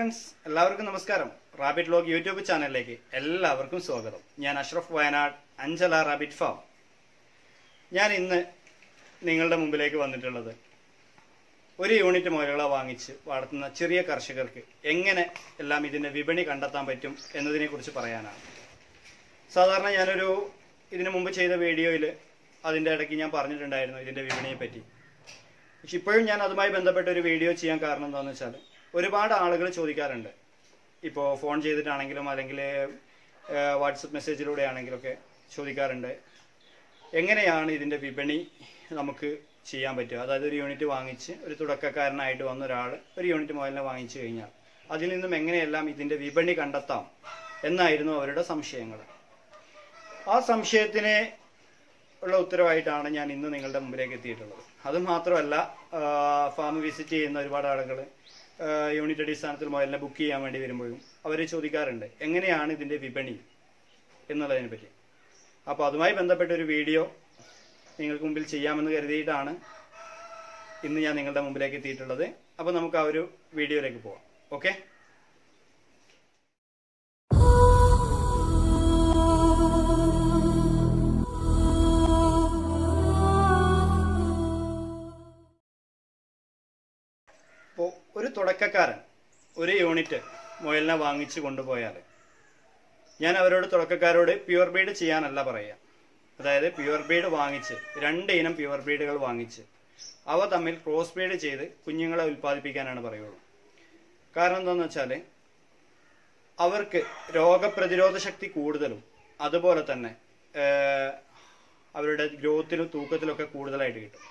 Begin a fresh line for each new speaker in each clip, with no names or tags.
friends എല്ലാവർക്കും നമസ്കാരം rabbit log YouTube ചാനലിലേക്ക് എല്ലാവർക്കും സ്വാഗതം ഞാൻ അഷ്റഫ് വയനാട് അഞ്ചല റാബിറ്റ് ഫാം ഞാൻ ഇന്ന് നിങ്ങളുടെ മുമ്പിലേക്ക് വന്നിട്ടുള്ളത് ഒരു യൂണിറ്റ് മുയലുകളെ വാങ്ങിച്ച് വളർത്തുന്ന ചെറിയ കർഷകർക്ക് എങ്ങനെ എല്ലാം ഇതിന്റെ വിപണി കണ്ടെത്താൻ പറ്റും എന്നതിനെ കുറിച്ച് പറയാനാണ് സാധാരണ ഞാനൊരു ഇതിനു മുമ്പ് ചെയ്ത വീഡിയോയിൽ അതിൻ്റെ ഇടയ്ക്ക് ഞാൻ പറഞ്ഞിട്ടുണ്ടായിരുന്നു ഇതിന്റെ വിപണിയെ പറ്റി പക്ഷെ ഇപ്പോഴും ഞാൻ അതുമായി ബന്ധപ്പെട്ട ഒരു വീഡിയോ ചെയ്യാൻ കാരണം എന്താണെന്ന് വെച്ചാൽ ഒരുപാട് ആളുകൾ ചോദിക്കാറുണ്ട് ഇപ്പോൾ ഫോൺ ചെയ്തിട്ടാണെങ്കിലും അല്ലെങ്കിൽ വാട്സപ്പ് മെസ്സേജിലൂടെ ആണെങ്കിലൊക്കെ ചോദിക്കാറുണ്ട് എങ്ങനെയാണ് ഇതിൻ്റെ വിപണി നമുക്ക് ചെയ്യാൻ പറ്റുക അതായത് ഒരു യൂണിറ്റ് വാങ്ങിച്ച് ഒരു തുടക്കക്കാരനായിട്ട് വന്ന ഒരാൾ ഒരു യൂണിറ്റ് മുതലിനെ വാങ്ങിച്ചു കഴിഞ്ഞാൽ അതിൽ നിന്നും എങ്ങനെയെല്ലാം ഇതിൻ്റെ വിപണി കണ്ടെത്താം എന്നായിരുന്നു അവരുടെ സംശയങ്ങൾ ആ സംശയത്തിനെ ഉള്ള ഉത്തരവായിട്ടാണ് ഞാൻ ഇന്ന് നിങ്ങളുടെ മുമ്പിലേക്ക് എത്തിയിട്ടുള്ളത് അത് മാത്രമല്ല ഫാം വിസിറ്റ് ചെയ്യുന്ന ഒരുപാട് ആളുകൾ യൂണിറ്റ് അടിസ്ഥാനത്തിൽ മുതലിനെ ബുക്ക് ചെയ്യാൻ വേണ്ടി വരുമ്പോഴും അവർ ചോദിക്കാറുണ്ട് എങ്ങനെയാണ് ഇതിൻ്റെ വിപണി എന്നുള്ളതിനെ പറ്റി അപ്പോൾ അതുമായി ബന്ധപ്പെട്ട ഒരു വീഡിയോ നിങ്ങൾക്ക് മുമ്പിൽ ചെയ്യാമെന്ന് കരുതിയിട്ടാണ് ഇന്ന് ഞാൻ നിങ്ങളുടെ മുമ്പിലേക്ക് എത്തിയിട്ടുള്ളത് അപ്പോൾ നമുക്ക് ആ ഒരു വീഡിയോയിലേക്ക് പോവാം ഓക്കെ ഇപ്പോൾ ഒരു തുടക്കക്കാരൻ ഒരു യൂണിറ്റ് മുയലിനെ വാങ്ങിച്ചു കൊണ്ടുപോയാൽ ഞാൻ അവരോട് തുടക്കക്കാരോട് പ്യുവർ ബീഡ് ചെയ്യാനല്ല പറയുക അതായത് പ്യുവർ ബീഡ് വാങ്ങിച്ച് രണ്ട് ഇനം പ്യുവർ ബീഡുകൾ വാങ്ങിച്ച് അവ തമ്മിൽ ക്രോസ് ബീഡ് ചെയ്ത് കുഞ്ഞുങ്ങളെ ഉൽപ്പാദിപ്പിക്കാനാണ് പറയുള്ളൂ കാരണം എന്താണെന്ന് വെച്ചാൽ അവർക്ക് രോഗപ്രതിരോധ ശക്തി കൂടുതലും അതുപോലെ തന്നെ ഏഹ്, അവരുടെ ഗ്രോത്തിലും തൂക്കത്തിലൊക്കെ കൂടുതലായിട്ട് കിട്ടും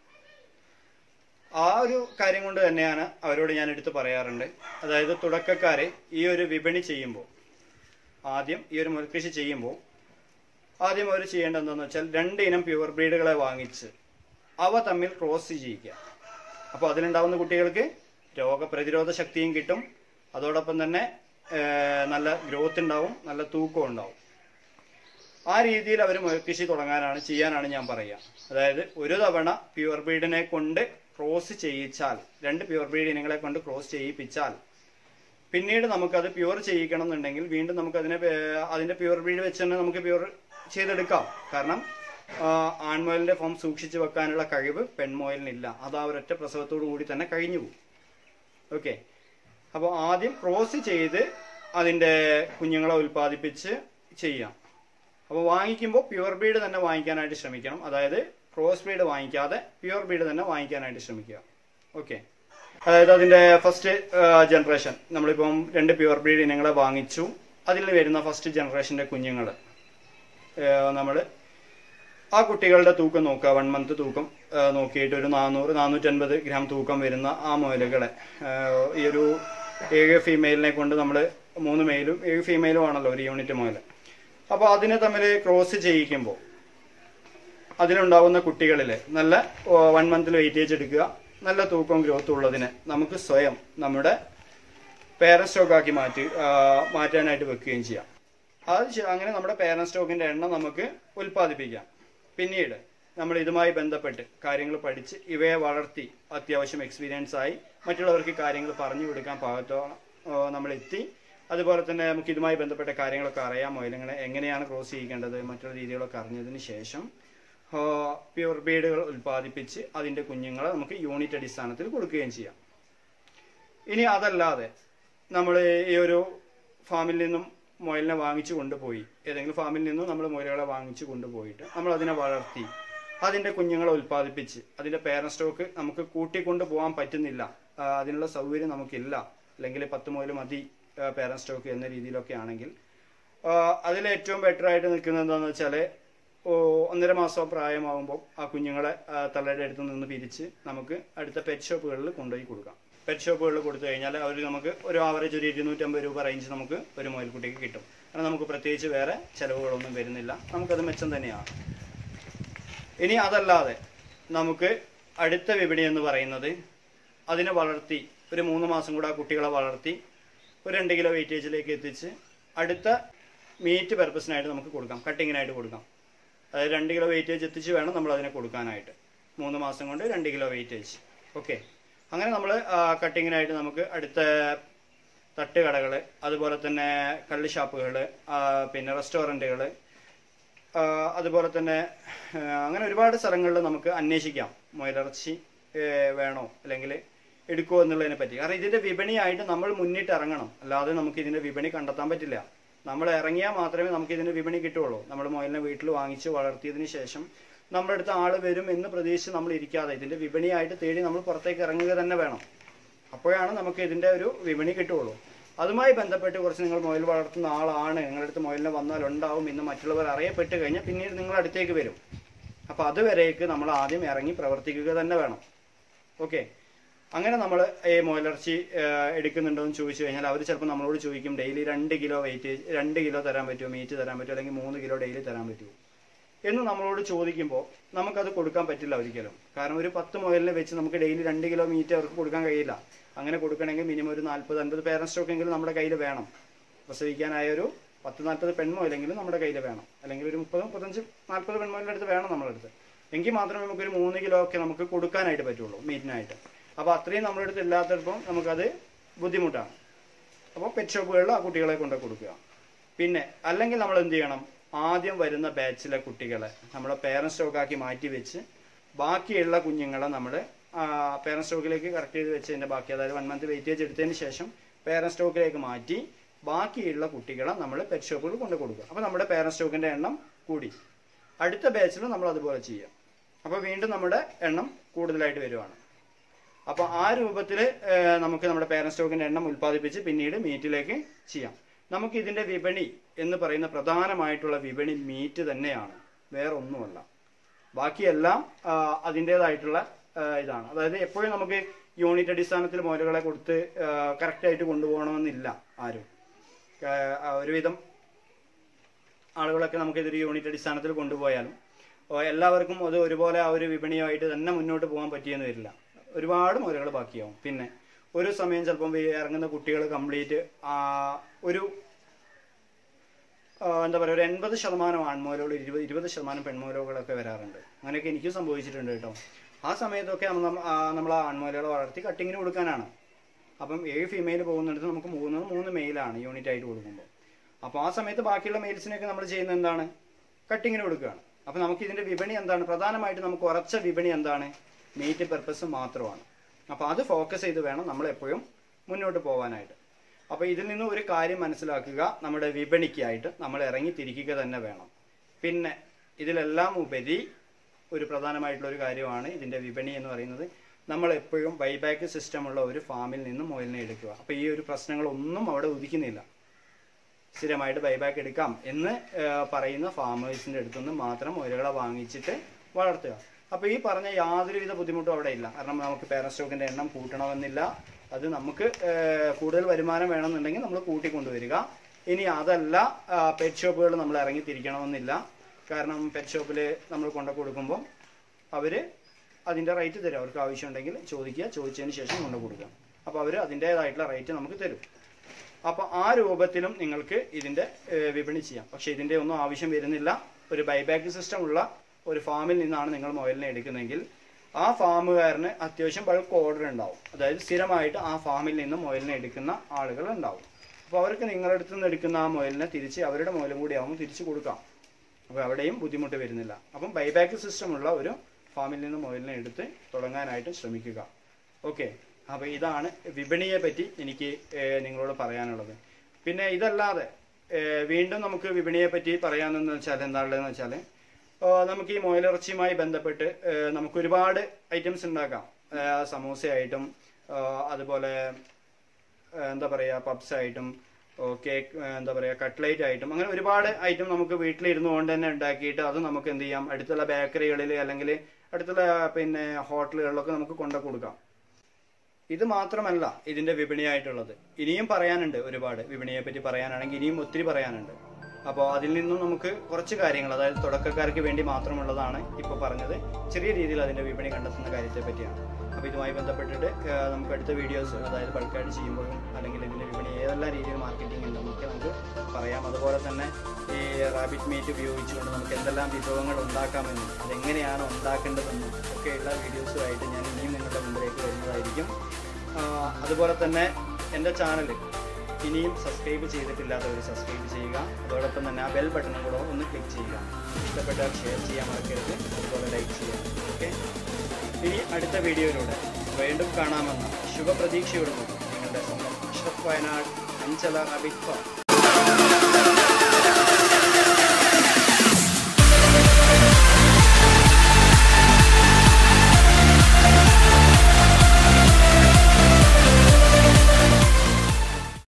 ആ ഒരു കാര്യം കൊണ്ട് തന്നെയാണ് അവരോട് ഞാൻ എടുത്ത് പറയാറുണ്ട് അതായത് തുടക്കക്കാരെ ഈ ഒരു വിപണി ചെയ്യുമ്പോൾ ആദ്യം ഈ ഒരു മുൽകൃഷി ചെയ്യുമ്പോൾ ആദ്യം അവർ ചെയ്യേണ്ടത് എന്താണെന്ന് വെച്ചാൽ രണ്ട് ഇനം പ്യുവർ ബ്രീഡുകളെ വാങ്ങിച്ച് അവ തമ്മിൽ ക്രോസ് ചെയ്യിക്കുക അപ്പോൾ അതിലുണ്ടാവുന്ന കുട്ടികൾക്ക് രോഗപ്രതിരോധ ശക്തിയും കിട്ടും അതോടൊപ്പം തന്നെ ഏഹ്, നല്ല ഗ്രോത്ത് ഉണ്ടാവും നല്ല തൂക്കം ഉണ്ടാവും ആ രീതിയിൽ അവർ മുയൽകൃഷി തുടങ്ങാനാണ് ചെയ്യാനാണ് ഞാൻ പറയുക അതായത് ഒരു തവണ പ്യുവർ ബ്രീഡിനെ കൊണ്ട് ക്രോസ് ചെയ്യിച്ചാൽ രണ്ട് പ്യുവർ ബ്രീഡ് ഇനങ്ങളെ കൊണ്ട് ക്രോസ് ചെയ്യിപ്പിച്ചാൽ പിന്നീട് നമുക്കത് പ്യുവർ ചെയ്യിക്കണം എന്നുണ്ടെങ്കിൽ വീണ്ടും നമുക്ക് അതിനെ പേ- അതിന്റെ പ്യുവർ ബ്രീഡ് വെച്ച് തന്നെ നമുക്ക് പ്യുവർ ചെയ്തെടുക്കാം കാരണം ആ, ആൺമുയലിന്റെ ഫോം സൂക്ഷിച്ചു വെക്കാനുള്ള കഴിവ് പെൺമുയലിനില്ല അത് ആ ഒരൊറ്റ പ്രസവത്തോടു കൂടി തന്നെ കഴിഞ്ഞു പോകും ഓക്കെ അപ്പോൾ ആദ്യം ക്രോസ് ചെയ്ത് അതിന്റെ കുഞ്ഞുങ്ങളെ ഉൽപ്പാദിപ്പിച്ച് ചെയ്യാം അപ്പോൾ വാങ്ങിക്കുമ്പോൾ പ്യുവർ ബീഡ് തന്നെ വാങ്ങിക്കാനായിട്ട് ശ്രമിക്കണം അതായത് ക്രോസ് ബീഡ് വാങ്ങിക്കാതെ പ്യുവർ ബീഡ് തന്നെ വാങ്ങിക്കാനായിട്ട് ശ്രമിക്കുക ഓക്കെ അതായത് അതിന്റെ ഫസ്റ്റ് ജനറേഷൻ നമ്മളിപ്പം രണ്ട് പ്യുവർ ബ്രീഡ് ഇനങ്ങളെ വാങ്ങിച്ചു അതിൽ വരുന്ന ഫസ്റ്റ് ജനറേഷന്റെ കുഞ്ഞുങ്ങൾ നമ്മൾ ആ കുട്ടികളുടെ തൂക്കം നോക്കുക വൺ മന്ത് തൂക്കം ആ, നോക്കിയിട്ട് ഒരു നാനൂറ് നാനൂറ്റൻപത് ഗ്രാം തൂക്കം വരുന്ന ആ മുയലുകളെ ആ, ഈ ഒരു ഏഴ് ഫീമെയിലിനെ കൊണ്ട് നമ്മൾ മൂന്ന് മെയിലും ഏഴ് ഫീമെയിലും ആണല്ലോ ഒരു യൂണിറ്റ് മുയൽ അപ്പോൾ അതിനെ തമ്മിൽ ക്രോസ് ചെയ്യിക്കുമ്പോൾ അതിലുണ്ടാവുന്ന കുട്ടികളിൽ നല്ല വൺ മന്തിൽ വെയിറ്റേജ് എടുക്കുക നല്ല തൂക്കം ഗ്രോത്ത് ഉള്ളതിനെ നമുക്ക് സ്വയം നമ്മുടെ പേരന്റ് സ്റ്റോക്കാക്കി മാറ്റി ആ, മാറ്റാനായിട്ട് വെക്കുകയും ചെയ്യാം അത് ചെ- അങ്ങനെ നമ്മുടെ പേരന്റ് സ്റ്റോക്കിന്റെ എണ്ണം നമുക്ക് ഉൽപ്പാദിപ്പിക്കാം പിന്നീട് നമ്മൾ ഇതുമായി ബന്ധപ്പെട്ട് കാര്യങ്ങൾ പഠിച്ച് ഇവയെ വളർത്തി അത്യാവശ്യം എക്സ്പീരിയൻസ് ആയി മറ്റുള്ളവർക്ക് കാര്യങ്ങൾ പറഞ്ഞു കൊടുക്കാൻ പാകത്തോളം ആ, നമ്മൾ എത്തി അതുപോലെ തന്നെ നമുക്ക് ഇതുമായി ബന്ധപ്പെട്ട കാര്യങ്ങളൊക്കെ അറിയാം മൊയിലുങ്ങളെ എങ്ങനെയാണ് ക്രോസ് ചെയ്യിക്കേണ്ടത് മറ്റുള്ള രീതികളൊക്കെ അറിഞ്ഞതിന് ശേഷം പ്യുവർ ബീഡുകൾ ഉൽപ്പാദിപ്പിച്ച് അതിന്റെ കുഞ്ഞുങ്ങളെ നമുക്ക് യൂണിറ്റ് അടിസ്ഥാനത്തിൽ കൊടുക്കുകയും ചെയ്യാം ഇനി അതല്ലാതെ നമ്മൾ ഈ ഒരു ഫാമിൽ നിന്നും മുയലിനെ വാങ്ങിച്ചു കൊണ്ടുപോയി ഏതെങ്കിലും ഫാമിൽ നിന്നും നമ്മൾ മുയലുകളെ വാങ്ങിച്ചു കൊണ്ടുപോയിട്ട് നമ്മൾ അതിനെ വളർത്തി അതിന്റെ കുഞ്ഞുങ്ങളെ ഉൽപ്പാദിപ്പിച്ച് അതിന്റെ പേരന്റ് സ്റ്റോക്ക് നമുക്ക് കൂട്ടിക്കൊണ്ടു പോകാൻ പറ്റുന്നില്ല ആ, അതിനുള്ള സൗകര്യം നമുക്കില്ല അല്ലെങ്കിൽ പത്ത് മുതൽ മതി പേരന്റ് സ്റ്റോക്ക് എന്ന രീതിയിലൊക്കെ ആണെങ്കിൽ അതിൽ ഏറ്റവും ബെറ്റർ ആയിട്ട് നിൽക്കുന്നത് എന്താണെന്ന് വെച്ചാൽ ഒന്നര മാസം പ്രായമാകുമ്പോൾ ആ കുഞ്ഞുങ്ങളെ ആ, തള്ളയുടെ അടുത്ത് നിന്ന് പിരിച്ച് നമുക്ക് അടുത്ത പെറ്റ് ഷോപ്പുകളിൽ കൊണ്ടുപോയി കൊടുക്കാം പെറ്റ് ഷോപ്പുകളിൽ കൊടുത്തു കഴിഞ്ഞാൽ അവർ നമുക്ക് ഒരു ആവറേജ് ഒരു ഇരുന്നൂറ്റമ്പത് രൂപ റേഞ്ച് നമുക്ക് ഒരു മുയൽക്കുട്ടിക്ക് കിട്ടും കാരണം നമുക്ക് പ്രത്യേകിച്ച് വേറെ ചിലവുകളൊന്നും വരുന്നില്ല നമുക്കത് മെച്ചം തന്നെയാണ് ഇനി അതല്ലാതെ നമുക്ക് അടുത്ത വിപണി എന്ന് പറയുന്നത് അതിനെ വളർത്തി ഒരു മൂന്ന് മാസം കൂടെ ആ കുട്ടികളെ വളർത്തി ഒരു രണ്ട് കിലോ വെയിറ്റേജിലേക്ക് എത്തിച്ച് അടുത്ത മീറ്റ് പർപ്പസിനായിട്ട് നമുക്ക് കൊടുക്കാം കട്ടിങ്ങിനായിട്ട് കൊടുക്കാം അതായത് രണ്ട് കിലോ വെയിറ്റേജ് എത്തിച്ച് വേണം നമ്മൾ അതിനെ കൊടുക്കാനായിട്ട് മൂന്ന് മാസം കൊണ്ട് രണ്ട് കിലോ വെയിറ്റേജ് ഓക്കെ അങ്ങനെ നമ്മൾ കട്ടിങ്ങിനായിട്ട് നമുക്ക് അടുത്ത തട്ടുകടകൾ അതുപോലെ തന്നെ കള്ള് ഷാപ്പുകൾ പിന്നെ റെസ്റ്റോറൻറ്റുകൾ അതുപോലെ തന്നെ ആ, അങ്ങനെ ഒരുപാട് സ്ഥലങ്ങളിൽ നമുക്ക് അന്വേഷിക്കാം മുയലിറച്ചി ഏ, വേണോ അല്ലെങ്കിൽ എടുക്കുമോ എന്നുള്ളതിനെ പറ്റി കാരണം ഇതിന്റെ വിപണിയായിട്ട് നമ്മൾ മുന്നിട്ട് ഇറങ്ങണം അല്ലാതെ നമുക്ക് ഇതിന്റെ വിപണി കണ്ടെത്താൻ പറ്റില്ല നമ്മൾ ഇറങ്ങിയാൽ മാത്രമേ നമുക്ക് ഇതിന്റെ വിപണി കിട്ടുള്ളൂ നമ്മൾ മുയലിനെ വീട്ടിൽ വാങ്ങിച്ച് വളർത്തിയതിന് ശേഷം നമ്മുടെ അടുത്ത് ആള് വരും എന്ന് പ്രതീക്ഷിച്ച് നമ്മൾ ഇരിക്കാതെ ഇതിന്റെ വിപണിയായിട്ട് തേടി നമ്മൾ പുറത്തേക്ക് ഇറങ്ങുക തന്നെ വേണം അപ്പോഴാണ് നമുക്ക് ഇതിന്റെ ഒരു വിപണി കിട്ടുള്ളൂ അതുമായി ബന്ധപ്പെട്ട് കുറച്ച് നിങ്ങൾ മുയൽ വളർത്തുന്ന ആളാണ് നിങ്ങളുടെ അടുത്ത് മുയലിനെ വന്നാൽ ഉണ്ടാവും എന്ന് മറ്റുള്ളവർ അറിയപ്പെട്ട് കഴിഞ്ഞാൽ പിന്നീട് നിങ്ങൾ അടുത്തേക്ക് വരും അപ്പൊ അതുവരേക്ക് നമ്മൾ ആദ്യം ഇറങ്ങി പ്രവർത്തിക്കുക തന്നെ വേണം ഓക്കെ അങ്ങനെ നമ്മൾ ഈ മുയലിറച്ചി ഏഹ്, എടുക്കുന്നുണ്ടോ എന്ന് ചോദിച്ചു കഴിഞ്ഞാൽ അവർ ചിലപ്പോൾ നമ്മളോട് ചോദിക്കും ഡെയിലി രണ്ട് കിലോ വെയിറ്റ് രണ്ട് കിലോ തരാൻ പറ്റുമോ മീറ്റ് തരാൻ പറ്റുമോ അല്ലെങ്കിൽ മൂന്ന് കിലോ ഡെയിലി തരാൻ പറ്റുമോ എന്ന് നമ്മളോട് ചോദിക്കുമ്പോൾ നമുക്കത് കൊടുക്കാൻ പറ്റില്ല ഒരിക്കലും കാരണം ഒരു പത്ത് മുയലിനെ വെച്ച് നമുക്ക് ഡെയിലി രണ്ട് കിലോ മീറ്റ് അവർക്ക് കൊടുക്കാൻ കഴിയില്ല അങ്ങനെ കൊടുക്കണമെങ്കിൽ മിനിമം ഒരു നാൽപ്പത് അൻപത് പേരന്റ് സ്റ്റോക്ക് എങ്കിലും നമ്മുടെ കയ്യിൽ വേണം പ്രസവിക്കാനായ ഒരു പത്ത് നാൽപ്പത് പെൺമുയലെങ്കിലും നമ്മുടെ കയ്യിൽ വേണം അല്ലെങ്കിൽ ഒരു മുപ്പത് മുപ്പത്തഞ്ച് നാൽപ്പത് പെൺമുയലിൻ്റെ അടുത്ത് വേണം നമ്മുടെ അടുത്ത് എങ്കിൽ മാത്രമേ നമുക്കൊരു മൂന്ന് കിലോ ഒക്കെ നമുക്ക് കൊടുക്കാനായിട്ട് പറ്റുള്ളൂ മീറ്റിനായിട്ട് അപ്പോൾ അത്രയും നമ്മുടെ അടുത്ത് ഇല്ലാത്തപ്പോൾ നമുക്കത് ബുദ്ധിമുട്ടാണ് അപ്പോൾ പെറ്റ് ഷോപ്പുകളിൽ ആ കുട്ടികളെ കൊണ്ട് കൊടുക്കുക പിന്നെ അല്ലെങ്കിൽ നമ്മൾ എന്ത് ചെയ്യണം ആദ്യം വരുന്ന ബാച്ചിലെ കുട്ടികളെ നമ്മുടെ പേരന്റ് സ്റ്റോക്കാക്കി മാറ്റി വെച്ച് ബാക്കിയുള്ള കുഞ്ഞുങ്ങളെ നമ്മൾ പേരന്റ് സ്റ്റോക്കിലേക്ക് കറക്റ്റ് ചെയ്ത് വെച്ചതിന്റെ ബാക്കി അതായത് വൺ മന്ത് വെയിറ്റേജ് എടുത്തതിന് ശേഷം പേരന്റ് സ്റ്റോക്കിലേക്ക് മാറ്റി ബാക്കിയുള്ള കുട്ടികളെ നമ്മൾ പെറ്റ് ഷോപ്പുകളിൽ കൊണ്ട് കൊടുക്കുക അപ്പോൾ നമ്മുടെ പേരന്റ് സ്റ്റോക്കിന്റെ എണ്ണം കൂടി അടുത്ത ബാച്ചിലും നമ്മൾ അതുപോലെ ചെയ്യാം അപ്പോൾ വീണ്ടും നമ്മുടെ എണ്ണം കൂടുതലായിട്ട് വരുവാണ് അപ്പോൾ ആ രൂപത്തിൽ നമുക്ക് നമ്മുടെ പേരന്റ് സ്റ്റോക്കിന്റെ എണ്ണം ഉൽപ്പാദിപ്പിച്ച് പിന്നീട് മീറ്റിലേക്ക് ചെയ്യാം നമുക്ക് ഇതിന്റെ വിപണി എന്ന് പറയുന്ന പ്രധാനമായിട്ടുള്ള വിപണി മീറ്റ് തന്നെയാണ് വേറെ ഒന്നുമല്ല ബാക്കിയെല്ലാം ആ, അതിൻ്റെതായിട്ടുള്ള ആ, ഇതാണ് അതായത് എപ്പോഴും നമുക്ക് യൂണിറ്റ് അടിസ്ഥാനത്തിൽ മുതലുകളെ കൊടുത്ത് കറക്റ്റ് ആയിട്ട് കൊണ്ടുപോകണമെന്നില്ല ആരും ആ, ആ, ഒരുവിധം ആളുകളൊക്കെ നമുക്ക് ഇതൊരു യൂണിറ്റ് അടിസ്ഥാനത്തിൽ കൊണ്ടുപോയാലും ഓ, എല്ലാവർക്കും അത് ഒരുപോലെ ആ ഒരു വിപണിയുമായിട്ട് തന്നെ മുന്നോട്ട് പോകാൻ പറ്റിയെന്ന് വരില്ല ഒരുപാട് മുതലുകൾ ബാക്കിയാവും പിന്നെ ഒരു സമയം ചിലപ്പം ഈ ഇറങ്ങുന്ന കുട്ടികൾ കംപ്ലീറ്റ് ഒരു ആ, എന്താ പറയുക ഒരു എൺപത് ശതമാനം ആൺമൂലകൾ ഇരുപത് ഇരുപത് ശതമാനം പെൺമൂലകളൊക്കെ വരാറുണ്ട് അങ്ങനെയൊക്കെ എനിക്കും സംഭവിച്ചിട്ടുണ്ട് കേട്ടോ ആ സമയത്തൊക്കെ നമ്മൾ നമ്മൾ ആ ആൺമൂലകളെ വളർത്തി കട്ടിങ്ങിന് കൊടുക്കാനാണ് അപ്പം ഏഴ് ഫീമെയിൽ പോകുന്നിടത്ത് നമുക്ക് മൂന്ന് മൂന്ന് മെയിലാണ് യൂണിറ്റ് ആയിട്ട് കൊടുക്കുമ്പോൾ അപ്പോൾ ആ സമയത്ത് ബാക്കിയുള്ള മെയിൽസിനെയൊക്കെ നമ്മൾ ചെയ്യുന്നത് എന്താണ് കട്ടിങ്ങിന് കൊടുക്കുകയാണ് അപ്പോൾ നമുക്ക് ഇതിന്റെ വിപണി എന്താണ് പ്രധാനമായിട്ട് നമുക്ക് ഉറച്ച വിപണി എന്താണ് മീറ്റ് പെർപ്പസ് മാത്രമാണ് അപ്പോൾ അത് ഫോക്കസ് ചെയ്ത് വേണം നമ്മൾ എപ്പോഴും മുന്നോട്ട് പോകാനായിട്ട് അപ്പോൾ ഇതിൽ നിന്ന് ഒരു കാര്യം മനസ്സിലാക്കുക നമ്മുടെ വിപണിക്കായിട്ട് നമ്മൾ ഇറങ്ങി തിരിക്കുക തന്നെ വേണം പിന്നെ ഇതിലെല്ലാം ഉപരി ഒരു പ്രധാനമായിട്ടുള്ള ഒരു കാര്യമാണ് ഇതിന്റെ വിപണി എന്ന് പറയുന്നത് നമ്മൾ എപ്പോഴും ബൈബാക്ക് സിസ്റ്റമുള്ള ഒരു ഫാമിൽ നിന്ന് മുയലിനെ എടുക്കുക അപ്പോൾ ഈ ഒരു പ്രശ്നങ്ങളൊന്നും അവിടെ ഉദിക്കുന്നില്ല സ്ഥിരമായിട്ട് ബൈബാക്ക് എടുക്കാം എന്ന് ആ, പറയുന്ന ഫാമേഴ്സിന്റെ അടുത്തുനിന്ന് മാത്രം മുയലുകളെ വാങ്ങിച്ചിട്ട് വളർത്തുക അപ്പോൾ ഈ പറഞ്ഞ യാതൊരുവിധ ബുദ്ധിമുട്ടും അവിടെ ഇല്ല കാരണം നമുക്ക് പേരന്റ് സ്റ്റോക്കിന്റെ എണ്ണം കൂട്ടണമെന്നില്ല അത് നമുക്ക് ആ, കൂടുതൽ വരുമാനം വേണമെന്നുണ്ടെങ്കിൽ നമ്മൾ കൂട്ടിക്കൊണ്ടുവരിക ഇനി അതല്ല പെറ്റ് ഷോപ്പുകൾ നമ്മൾ ഇറങ്ങി തിരിക്കണമെന്നില്ല കാരണം പെറ്റ് ഷോപ്പിൽ നമ്മൾ കൊണ്ടു കൊടുക്കുമ്പോൾ അവർ അതിൻ്റെ റേറ്റ് തരും അവർക്ക് ആവശ്യമുണ്ടെങ്കിൽ ചോദിക്കുക ചോദിച്ചതിന് ശേഷം കൊണ്ടു കൊടുക്കുക അപ്പോൾ അവർ അതിൻ്റേതായിട്ടുള്ള റേറ്റ് നമുക്ക് തരും അപ്പോൾ ആ രൂപത്തിലും നിങ്ങൾക്ക് ഇതിന്റെ ഏഹ്, വിപണി ചെയ്യാം പക്ഷെ ഇതിന്റെ ഒന്നും ആവശ്യം വരുന്നില്ല ഒരു ബൈബാക്ക് സിസ്റ്റം ഉള്ള ഒരു ഫാമിൽ നിന്നാണ് നിങ്ങൾ മുയലിനെ എടുക്കുന്നതെങ്കിൽ ആ ഫാമുകാരന് അത്യാവശ്യം ബൾക്ക് ഓർഡർ ഉണ്ടാവും അതായത് സ്ഥിരമായിട്ട് ആ ഫാമിൽ നിന്ന് മുയലിനെ എടുക്കുന്ന ആളുകൾ ഉണ്ടാവും അപ്പോൾ അവർക്ക് നിങ്ങളുടെ അടുത്ത് നിന്ന് എടുക്കുന്ന ആ മുയലിനെ തിരിച്ച് അവരുടെ മുയലും കൂടി ആവുമ്പോൾ തിരിച്ച് കൊടുക്കാം അപ്പോൾ അവിടെയും ബുദ്ധിമുട്ട് വരുന്നില്ല അപ്പം ബൈബാക്ക് സിസ്റ്റം ഉള്ള ഒരു ഫാമിൽ നിന്ന് മുയലിനെ എടുത്ത് തുടങ്ങാനായിട്ട് ശ്രമിക്കുക ഓക്കെ അപ്പോൾ ഇതാണ് വിപണിയെ പറ്റി എനിക്ക് ഏഹ്, നിങ്ങളോട് പറയാനുള്ളത് പിന്നെ ഇതല്ലാതെ ഏഹ്, വീണ്ടും നമുക്ക് വിപണിയെ പറ്റി പറയാനെന്ന് വെച്ചാൽ എന്താണുള്ളതെന്ന് വെച്ചാൽ നമുക്ക് ഈ മുയലിറച്ചിയുമായി ബന്ധപ്പെട്ട് ഏഹ്, നമുക്ക് ഒരുപാട് ഐറ്റംസ് ഉണ്ടാക്കാം ഏഹ്, സമൂസയായിട്ടും ഏഹ്, അതുപോലെ ഏഹ്, എന്താ പറയുക പബ്സ് ആയിട്ടും കേക്ക് എന്താ പറയുക കട്ട്ലേറ്റ് ആയിട്ടും അങ്ങനെ ഒരുപാട് ഐറ്റം നമുക്ക് വീട്ടിലിരുന്നു കൊണ്ട് തന്നെ ഉണ്ടാക്കിയിട്ട് അത് നമുക്ക് എന്ത് ചെയ്യാം അടുത്തുള്ള ബേക്കറികളിൽ അല്ലെങ്കിൽ അടുത്തുള്ള പിന്നെ ഹോട്ടലുകളിലൊക്കെ നമുക്ക് കൊണ്ടു കൊടുക്കാം ഇത് മാത്രമല്ല ഇതിന്റെ വിപണിയായിട്ടുള്ളത് ഇനിയും പറയാനുണ്ട് ഒരുപാട് വിപണിയെ പറ്റി പറയാനാണെങ്കിൽ ഇനിയും ഒത്തിരി പറയാനുണ്ട് അപ്പോൾ അതിൽ നിന്നും നമുക്ക് കുറച്ച് കാര്യങ്ങൾ അതായത് തുടക്കക്കാർക്ക് വേണ്ടി മാത്രമുള്ളതാണ് ഇപ്പോൾ പറഞ്ഞത് ചെറിയ രീതിയിൽ അതിന്റെ വിപണി കണ്ടെത്തുന്ന കാര്യത്തെ പറ്റിയാണ് അപ്പോൾ ഇതുമായി ബന്ധപ്പെട്ടിട്ട് ആ, നമുക്ക് അടുത്ത വീഡിയോസ് അതായത് ബൾക്കായിട്ട് ചെയ്യുമ്പോഴും അല്ലെങ്കിൽ ഇതിന്റെ വിപണി ഏതെല്ലാം രീതിയിൽ മാർക്കറ്റിംഗ് ഉണ്ടെന്നൊക്കെ നമുക്ക് പറയാം അതുപോലെ തന്നെ ഈ റാബിറ്റ് മീറ്റ് ഉപയോഗിച്ചുകൊണ്ട് നമുക്ക് എന്തെല്ലാം വിഭവങ്ങൾ ഉണ്ടാക്കാമെന്നും അതെങ്ങനെയാണ് ഉണ്ടാക്കേണ്ടതെന്നും ഒക്കെയുള്ള വീഡിയോസുമായിട്ട് ഞാൻ ഇനിയും നിങ്ങളുടെ മുമ്പിലേക്ക് വരുന്നതായിരിക്കും ആ, അതുപോലെ തന്നെ എൻ്റെ ചാനൽ ഇനിയും സബ്സ്ക്രൈബ് ചെയ്തിട്ടില്ലാത്തവർ സബ്സ്ക്രൈബ് ചെയ്യുക അതോടൊപ്പം തന്നെ ആ ബെൽ ബട്ടണും കൂടെ ഒന്ന് ക്ലിക്ക് ചെയ്യുക ഇഷ്ടപ്പെട്ടാൽ ഷെയർ ചെയ്യാൻ മറക്കരുത് അതുപോലെ ലൈക്ക് ചെയ്യാം ഓക്കെ ഇനി അടുത്ത വീഡിയോയിലൂടെ വീണ്ടും കാണാമെന്ന ശുഭപ്രതീക്ഷയോടുകൂടി നിങ്ങളുടെ സ്വന്തം അഷ്റഫ് വയനാട് അഞ്ചല അബിഖ